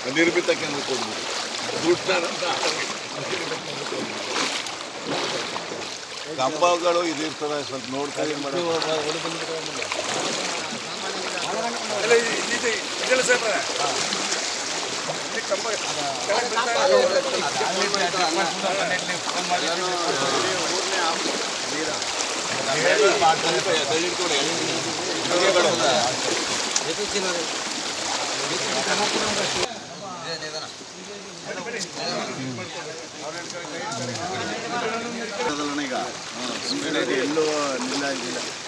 ನಿರ್ಮಿತ ಕೇಂದ್ರ ಕೊಡ್ಬೋದು ದುಡ್ಡಂತ ಕಂಬಗಳು ಇದಿರ್ತದೆ ಸ್ವಲ್ಪ ನೋಡ್ಕೊಳ್ಳಿ ಮೇಡಮ್ ಈಗ ಎಲ್ಲೂ ನಿಲ್ಲ ಇದಿಲ್ಲ